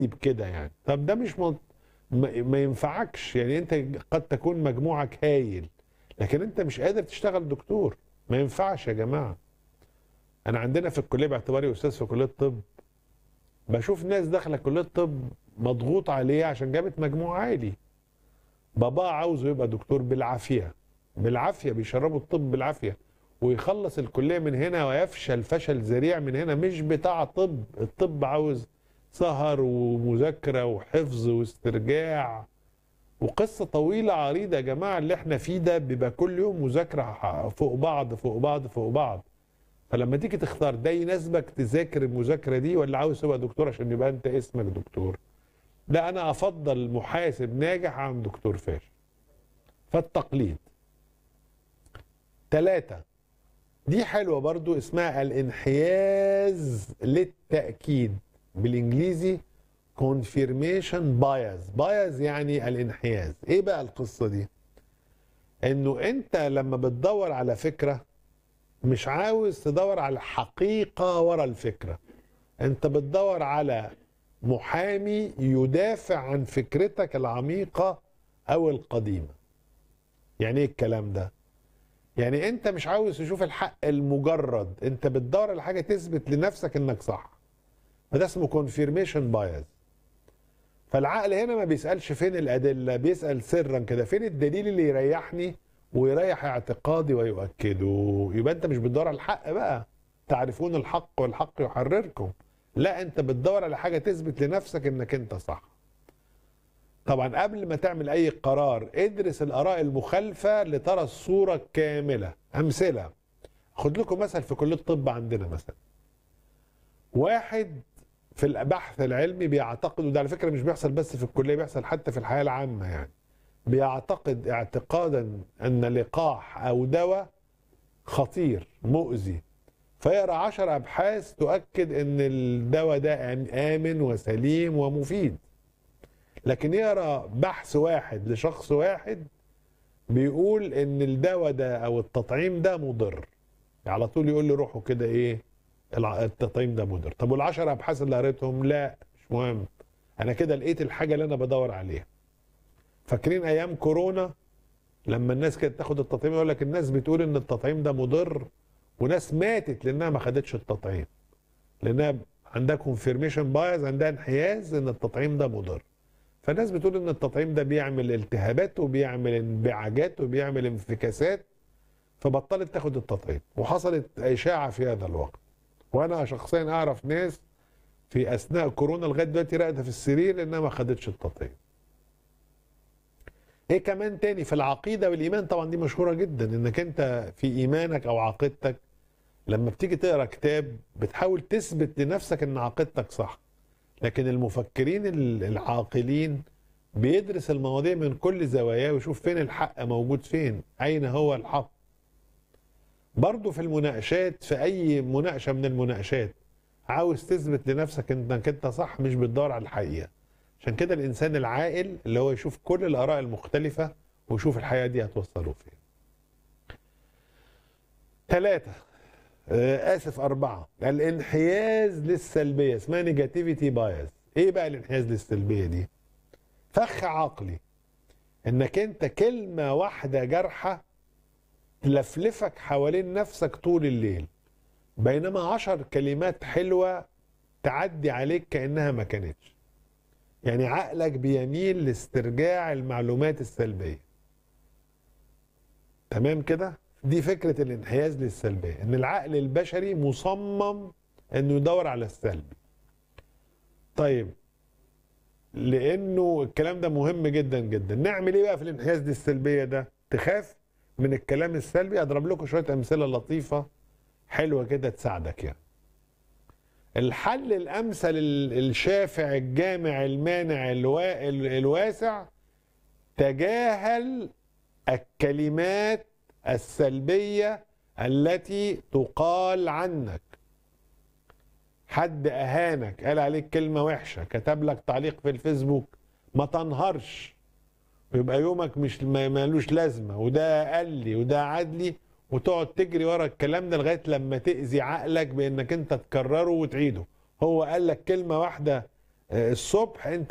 بكده يعني طب ده مش مط... ما ما ينفعكش يعني انت قد تكون مجموعك هايل لكن انت مش قادر تشتغل دكتور ما ينفعش يا جماعه انا عندنا في الكليه باعتباري استاذ في كليه طب بشوف ناس داخله كليه طب مضغوط عليه عشان جابت مجموع عالي بابا عاوزه يبقى دكتور بالعافيه بالعافيه بيشربوا الطب بالعافيه ويخلص الكليه من هنا ويفشل فشل ذريع من هنا مش بتاع طب الطب عاوز سهر ومذاكره وحفظ واسترجاع وقصه طويله عريضه يا جماعه اللي احنا فيه ده بيبقى كل يوم مذاكره فوق بعض فوق بعض فوق بعض فلما تيجي تختار ده يناسبك تذاكر المذاكره دي ولا عاوز تبقى دكتور عشان يبقى انت اسمك دكتور لا انا افضل محاسب ناجح عن دكتور فاشل فالتقليد ثلاثة دي حلوة برضو اسمها الانحياز للتأكيد بالانجليزي confirmation bias bias يعني الانحياز ايه بقى القصة دي انه انت لما بتدور على فكرة مش عاوز تدور على حقيقة ورا الفكرة انت بتدور على محامي يدافع عن فكرتك العميقة او القديمة يعني ايه الكلام ده يعني انت مش عاوز تشوف الحق المجرد انت بتدور على حاجة تثبت لنفسك انك صح فده اسمه confirmation bias فالعقل هنا ما بيسألش فين الأدلة بيسأل سرا كده فين الدليل اللي يريحني ويريح اعتقادي ويؤكده يبقى انت مش بتدور على الحق بقى تعرفون الحق والحق يحرركم لا انت بتدور على حاجة تثبت لنفسك انك انت صح طبعا قبل ما تعمل اي قرار ادرس الاراء المخالفة لترى الصورة الكاملة امثلة خد لكم مثل في كلية الطب عندنا مثلا واحد في البحث العلمي بيعتقد وده على فكرة مش بيحصل بس في الكلية بيحصل حتى في الحياة العامة يعني بيعتقد اعتقادا ان لقاح او دواء خطير مؤذي فيقرا عشر ابحاث تؤكد ان الدواء ده امن وسليم ومفيد لكن يقرا بحث واحد لشخص واحد بيقول ان الدواء ده او التطعيم ده مضر على طول يقول لي روحوا كده ايه التطعيم ده مضر طب والعشر ابحاث اللي قريتهم لا مش مهم انا كده لقيت الحاجه اللي انا بدور عليها فاكرين ايام كورونا لما الناس كانت تاخد التطعيم يقول لك الناس بتقول ان التطعيم ده مضر وناس ماتت لانها ما خدتش التطعيم لانها عندها كونفيرميشن بايز عندها انحياز ان التطعيم ده مضر فالناس بتقول ان التطعيم ده بيعمل التهابات وبيعمل انبعاجات وبيعمل انفكاسات فبطلت تاخد التطعيم وحصلت اشاعه في هذا الوقت وانا شخصيا اعرف ناس في اثناء كورونا لغايه دلوقتي راقده في السرير لانها ما خدتش التطعيم ايه كمان تاني في العقيده والايمان طبعا دي مشهوره جدا انك انت في ايمانك او عقيدتك لما بتيجي تقرا كتاب بتحاول تثبت لنفسك ان عقيدتك صح لكن المفكرين العاقلين بيدرس المواضيع من كل زواياه ويشوف فين الحق موجود فين اين هو الحق برضه في المناقشات في اي مناقشه من المناقشات عاوز تثبت لنفسك انك انت صح مش بتدور على الحقيقه عشان كده الانسان العاقل اللي هو يشوف كل الاراء المختلفه ويشوف الحقيقه دي هتوصله فين ثلاثة آه اسف أربعة الانحياز للسلبية اسمها نيجاتيفيتي بايز ايه بقى الانحياز للسلبية دي فخ عقلي انك انت كلمة واحدة جارحة تلفلفك حوالين نفسك طول الليل بينما عشر كلمات حلوة تعدي عليك كأنها ما كانتش يعني عقلك بيميل لاسترجاع المعلومات السلبية تمام كده دي فكرة الانحياز للسلبية ان العقل البشري مصمم انه يدور على السلبي طيب لانه الكلام ده مهم جدا جدا نعمل ايه بقى في الانحياز للسلبية ده تخاف من الكلام السلبي اضرب لكم شوية امثلة لطيفة حلوة كده تساعدك يعني الحل الامثل الشافع الجامع المانع الواسع تجاهل الكلمات السلبيه التي تقال عنك حد اهانك قال عليك كلمه وحشه كتب لك تعليق في الفيسبوك ما تنهرش ويبقى يومك مش مالوش لازمه وده قال لي وده عدلي وتقعد تجري ورا الكلام ده لغايه لما تاذي عقلك بانك انت تكرره وتعيده هو قال لك كلمه واحده آه، الصبح انت